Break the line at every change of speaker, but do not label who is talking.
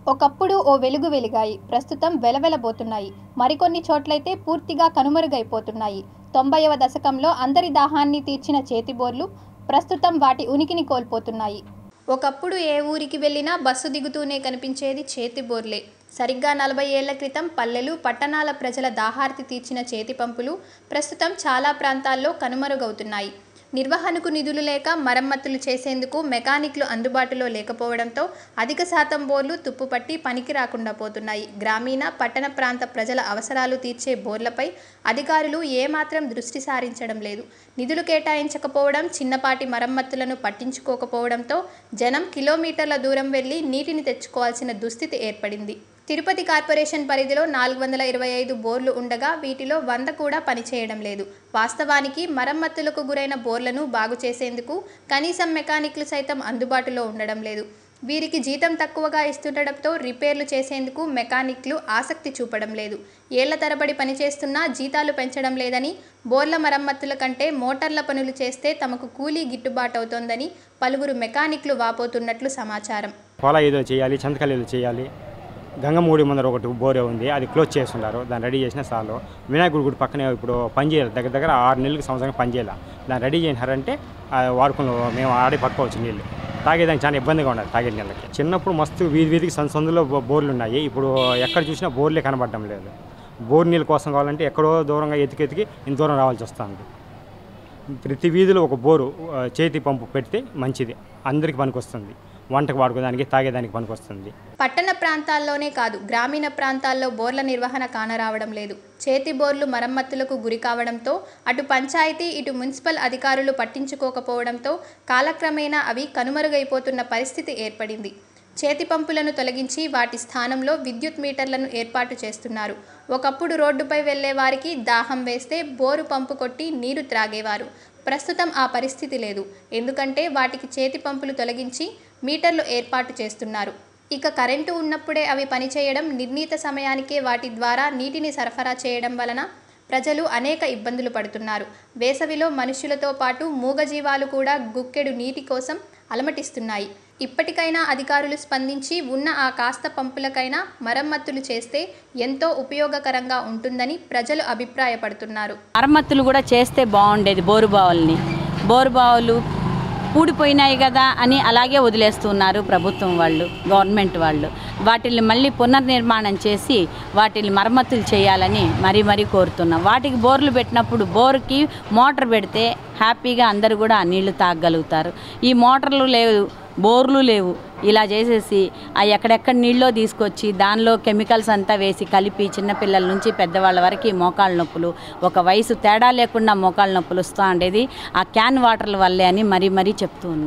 ఒకప్పుడు ఓ వెలుగు వెలిగాయి ప్రస్తుతం వెలవెలబోతున్నాయి మరికొన్ని చోట్లయితే పూర్తిగా కనుమరుగైపోతున్నాయి తొంభైవ దశకంలో అందరి దాహాన్ని తీర్చిన చేతిబోర్లు ప్రస్తుతం వాటి ఉనికిని కోల్పోతున్నాయి ఒకప్పుడు ఏ ఊరికి వెళ్ళినా బస్సు దిగుతూనే కనిపించేది చేతి బోర్లే సరిగ్గా నలభై ఏళ్ల క్రితం పల్లెలు పట్టణాల ప్రజల దాహార్తి తీర్చిన చేతి పంపులు ప్రస్తుతం చాలా ప్రాంతాల్లో కనుమరుగవుతున్నాయి నిర్వహణకు నిధులు లేక మరమ్మతులు చేసేందుకు మెకానిక్లు అందుబాటులో లేకపోవడంతో అధిక శాతం బోర్లు తుప్పుపట్టి పనికి రాకుండా పోతున్నాయి గ్రామీణ పట్టణ ప్రాంత ప్రజల అవసరాలు తీర్చే బోర్లపై అధికారులు ఏమాత్రం దృష్టి సారించడం లేదు నిధులు కేటాయించకపోవడం చిన్నపాటి మరమ్మతులను పట్టించుకోకపోవడంతో జనం కిలోమీటర్ల దూరం వెళ్లి నీటిని తెచ్చుకోవాల్సిన దుస్థితి ఏర్పడింది తిరుపతి కార్పొరేషన్ పరిధిలో నాలుగు వందల ఇరవై ఐదు బోర్లు ఉండగా వీటిలో వంద కూడా పనిచేయడం లేదు వాస్తవానికి మరమ్మతులకు గురైన బోర్లను బాగు చేసేందుకు కనీసం మెకానిక్లు సైతం అందుబాటులో ఉండడం లేదు వీరికి జీతం తక్కువగా ఇస్తుండటంతో రిపేర్లు చేసేందుకు మెకానిక్లు ఆసక్తి చూపడం లేదు ఏళ్ల తరబడి పనిచేస్తున్నా జీతాలు పెంచడం లేదని బోర్ల మరమ్మతుల కంటే మోటార్ల పనులు చేస్తే తమకు కూలీ గిట్టుబాటు అవుతోందని పలువురు మెకానిక్లు వాపోతున్నట్లు సమాచారం
పొల ఏదో చేయాలి చంతకల్లు చేయాలి గంగమూడి ముందర ఒకటి బోరే ఉంది అది క్లోజ్ చేస్తున్నారు దాన్ని రెడీ చేసిన చాలు వినాయకుడి గుడి పక్కనే ఇప్పుడు పని చేయాలి దగ్గర దగ్గర ఆరు నెలలకు సంవత్సరం పని చేయాలి దాన్ని రెడీ చేసినారంటే ఆ వాడుకుని మేము ఆడే పట్టుకోవచ్చు నీళ్ళు తాగేదానికి చాలా ఇబ్బందిగా ఉండదు తాగే నీళ్ళకి చిన్నప్పుడు మస్తు వీధి వీధికి సందు సందులో బో- బోర్లు ఉన్నాయి ఇప్పుడు ఎక్కడ చూసినా బోర్లే కనబడడం లేదు బోర్ నీళ్ళ కోసం కావాలంటే ఎక్కడో దూరంగా ఎతికి ఎతికి ఇంత దూరం రావాల్సి వస్తుంది ప్రతి వీధిలో ఒక బోరు ఆ, చేతి పంపు పెడితే మంచిది అందరికి పనికొస్తుంది వంటకు వాడుకోవడానికి తాగేదానికి పనికొస్తుంది
పట్టణ ప్రాంతాల్లోనే కాదు గ్రామీణ ప్రాంతాల్లో బోర్ల నిర్వహణ కానరావడం లేదు చేతి బోర్లు మరమ్మతులకు గురి కావడంతో అటు పంచాయతీ ఇటు మున్సిపల్ అధికారులు పట్టించుకోకపోవడంతో కాలక్రమేణా అవి కనుమరుగైపోతున్న పరిస్థితి ఏర్పడింది చేతి పంపులను తొలగించి వాటి స్థానంలో విద్యుత్ మీటర్లను ఏర్పాటు చేస్తున్నారు ఒకప్పుడు రోడ్డుపై వెళ్లే వారికి దాహం వేస్తే బోరు పంపు కొట్టి నీరు త్రాగేవారు ప్రస్తుతం ఆ పరిస్థితి లేదు ఎందుకంటే వాటికి చేతి పంపులు తొలగించి మీటర్లు ఏర్పాటు చేస్తున్నారు ఇక కరెంటు ఉన్నప్పుడే అవి పనిచేయడం నిర్ణీత సమయానికే వాటి ద్వారా నీటిని సరఫరా చేయడం వలన ప్రజలు అనేక ఇబ్బందులు పడుతున్నారు వేసవిలో మనుషులతో పాటు మూగజీవాలు కూడా గుక్కెడు నీటి కోసం అలమటిస్తున్నాయి ఇప్పటికైనా అధికారులు స్పందించి ఉన్న ఆ కాస్త పంపులకైనా మరమ్మతులు చేస్తే ఎంతో ఉపయోగకరంగా ఉంటుందని ప్రజలు అభిప్రాయపడుతున్నారు
మరమ్మతులు కూడా చేస్తే బాగుండేది బోరు బావుల్ని బోరు బావులు ఊడిపోయినాయి కదా అని అలాగే వదిలేస్తున్నారు ప్రభుత్వం వాళ్ళు గవర్నమెంట్ వాళ్ళు వాటిని మళ్ళీ పునర్నిర్మాణం చేసి వాటిని మరమ్మతులు చేయాలని మరీ మరీ కోరుతున్నాం వాటికి బోర్లు పెట్టినప్పుడు బోరుకి మోటార్ పెడితే హ్యాపీగా అందరూ కూడా ఆ నీళ్లు తాగగలుగుతారు ఈ మోటార్లు లేవు బోర్లు లేవు ఇలా చేసేసి ఆ ఎక్కడెక్కడ నీళ్ళో తీసుకొచ్చి దానిలో కెమికల్స్ అంతా వేసి కలిపి చిన్నపిల్లల నుంచి పెద్దవాళ్ళ వరకు మోకాళ్ళ నొప్పులు ఒక వయసు తేడా లేకుండా మోకాళ్ళ నొప్పులు వస్తూ ఉండేది ఆ క్యాన్ వాటర్ల వల్లే అని మరీ మరీ చెప్తూ ఉన్నాను